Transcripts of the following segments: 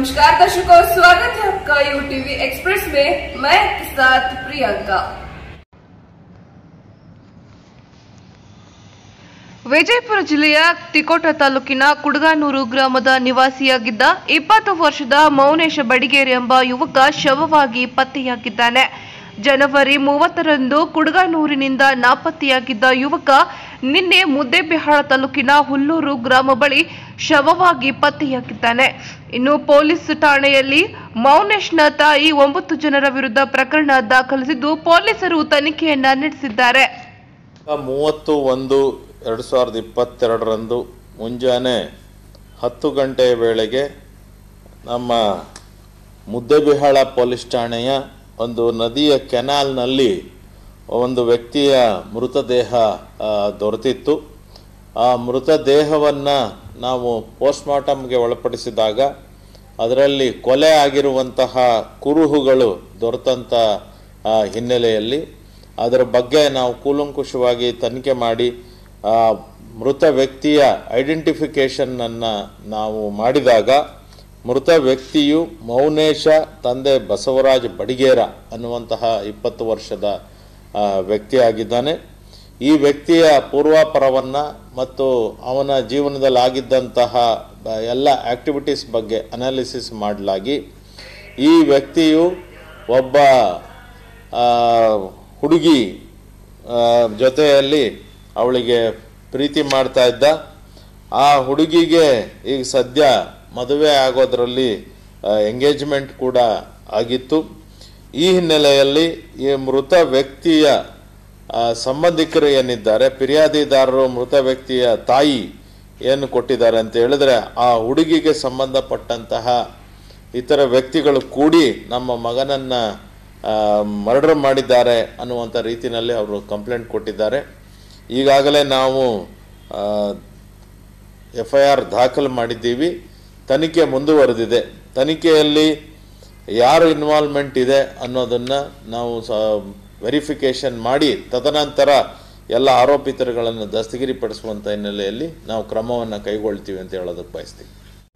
नमस्कार दर्शकों स्वागत है आपका यू टीवी एक्सप्रेस में मैं आपके साथ प्रियंका ವಿಜಯಪುರ ಜಿಲ್ಲೆಯ ತಿಕೋಟ ತಾಲೂಕಿನ ಕುಡಗಾನೂರು ಗ್ರಾಮದ ನಿವಾಸಿಯಾಗಿದ್ದ ಇಪ್ಪತ್ತು ವರ್ಷದ ಮೌನೇಶ ಬಡಿಗೇರಿ ಎಂಬ ಯುವಕ ಶವವಾಗಿ ಪತ್ತೆಯಾಗಿದ್ದಾನೆ ಜನವರಿ ಮೂವತ್ತರಂದು ಕುಡಗಾನೂರಿನಿಂದ ನಾಪತ್ತೆಯಾಗಿದ್ದ ಯುವಕ ನಿನ್ನೆ ಮುದ್ದೇಬಿಹಾಳ ತಾಲೂಕಿನ ಹುಲ್ಲೂರು ಗ್ರಾಮ ಬಳಿ ಶವವಾಗಿ ಪತ್ತೆಯಾಗಿದ್ದಾನೆ ಇನ್ನು ಪೊಲೀಸ್ ಠಾಣೆಯಲ್ಲಿ ಮೌನೇಶ್ನ ತಾಯಿ ಒಂಬತ್ತು ಜನರ ವಿರುದ್ಧ ಪ್ರಕರಣ ದಾಖಲಿಸಿದ್ದು ಪೊಲೀಸರು ತನಿಖೆಯನ್ನ ನಡೆಸಿದ್ದಾರೆ ಮೂವತ್ತು ಒಂದು ಎರಡು ಸಾವಿರದ ಇಪ್ಪತ್ತೆರಡರಂದು ಮುಂಜಾನೆ ಹತ್ತು ಗಂಟೆಯ ವೇಳೆಗೆ ನಮ್ಮ ಮುದ್ದೆಬಿಹಾಳ ಪೊಲೀಸ್ ಠಾಣೆಯ ಒಂದು ನದಿಯ ಕೆನಾಲ್ನಲ್ಲಿ ಒಂದು ವ್ಯಕ್ತಿಯ ಮೃತದೇಹ ಆ, ದೊರೆತಿತ್ತು ಆ ಮೃತದೇಹವನ್ನು ನಾವು ಪೋಸ್ಟ್ಮಾರ್ಟಮ್ಗೆ ಒಳಪಡಿಸಿದಾಗ ಅದರಲ್ಲಿ ಕೊಲೆ ಆಗಿರುವಂತಹ ಕುರುಹುಗಳು ದೊರೆತಂಥ ಆ, ಹಿನ್ನೆಲೆಯಲ್ಲಿ ಅದರ ಬಗ್ಗೆ ನಾವು ಕೂಲಂಕುಷವಾಗಿ ತನಿಖೆ ಮಾಡಿ ಆ ಮೃತ ವ್ಯಕ್ತಿಯ ಐಡೆಂಟಿಫಿಕೇಷನ್ನನ್ನು ನಾವು ಮಾಡಿದಾಗ ಮೃತ ವ್ಯಕ್ತಿಯು ಮೌನೇಶ ತಂದೆ ಬಸವರಾಜ್ ಬಡಿಗೇರ ಅನ್ನುವಂತಹ ಇಪ್ಪತ್ತು ವರ್ಷದ ಆ, ವ್ಯಕ್ತಿಯಾಗಿದ್ದಾನೆ ಈ ವ್ಯಕ್ತಿಯ ಪೂರ್ವಾಪರವನ್ನು ಮತ್ತು ಅವನ ಜೀವನದಲ್ಲಿ ಆಗಿದ್ದಂತಹ ಬ- ಎಲ್ಲ ಆಕ್ಟಿವಿಟೀಸ್ ಬಗ್ಗೆ ಅನಾಲಿಸಿಸ್ ಮಾಡಲಾಗಿ ಈ ವ್ಯಕ್ತಿಯು ಒಬ್ಬ ಆ, ಹುಡುಗಿ ಆ, ಜೊತೆಯಲ್ಲಿ ಅವಳಿಗೆ ಪ್ರೀತಿ ಮಾಡ್ತಾ ಇದ್ದ ಆ ಹುಡುಗಿಗೆ ಈಗ ಸದ್ಯ ಮದುವೆ ಆಗೋದ್ರಲ್ಲಿ ಎಂಗೇಜ್ಮೆಂಟ್ ಕೂಡ ಆಗಿತ್ತು ಈ ಹಿನ್ನೆಲೆಯಲ್ಲಿ ಈ ಮೃತ ವ್ಯಕ್ತಿಯ ಆ, ಸಂಬಂಧಿಕರು ಏನಿದ್ದಾರೆ ಫಿರ್ಯಾದಿದಾರರು ಮೃತ ವ್ಯಕ್ತಿಯ ತಾಯಿ ಏನು ಕೊಟ್ಟಿದ್ದಾರೆ ಅಂತ ಹೇಳಿದ್ರೆ ಆ ಹುಡುಗಿಗೆ ಸಂಬಂಧಪಟ್ಟಂತಹ ಇತರ ವ್ಯಕ್ತಿಗಳು ಕೂಡಿ ನಮ್ಮ ಮಗನನ್ನ ಮರ್ಡರ್ ಮಾಡಿದ್ದಾರೆ ಅನ್ನುವಂಥ ರೀತಿಯಲ್ಲಿ ಅವರು ಕಂಪ್ಲೇಂಟ್ ಕೊಟ್ಟಿದ್ದಾರೆ ಈಗಾಗಲೇ ನಾವು ಎಫ್ ಐ ಆರ್ ದಾಖಲು ಮಾಡಿದ್ದೀವಿ ತನಿಖೆ ಮುಂದುವರೆದಿದೆ ತನಿಖೆಯಲ್ಲಿ ಯಾರು ಇನ್ವಾಲ್ವ್ಮೆಂಟ್ ಇದೆ ಅನ್ನೋದನ್ನು ನಾವು ಸ ವೆರಿಫಿಕೇಷನ್ ಮಾಡಿ ತದನಂತರ ಎಲ್ಲ ಆರೋಪಿತರುಗಳನ್ನು ದಸ್ತಗಿರಿಪಡಿಸುವಂಥ ಹಿನ್ನೆಲೆಯಲ್ಲಿ ನಾವು ಕ್ರಮವನ್ನು ಕೈಗೊಳ್ತೀವಿ ಅಂತ ಹೇಳೋದಕ್ಕೆ ಬಯಸ್ತೀವಿ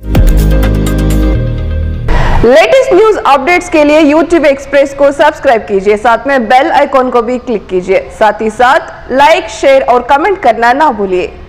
लेटेस्ट न्यूज अपडेट्स के लिए YouTube एक्सप्रेस को सब्सक्राइब कीजिए साथ में बेल आइकॉन को भी क्लिक कीजिए साथ ही साथ लाइक शेयर और कमेंट करना ना भूलिए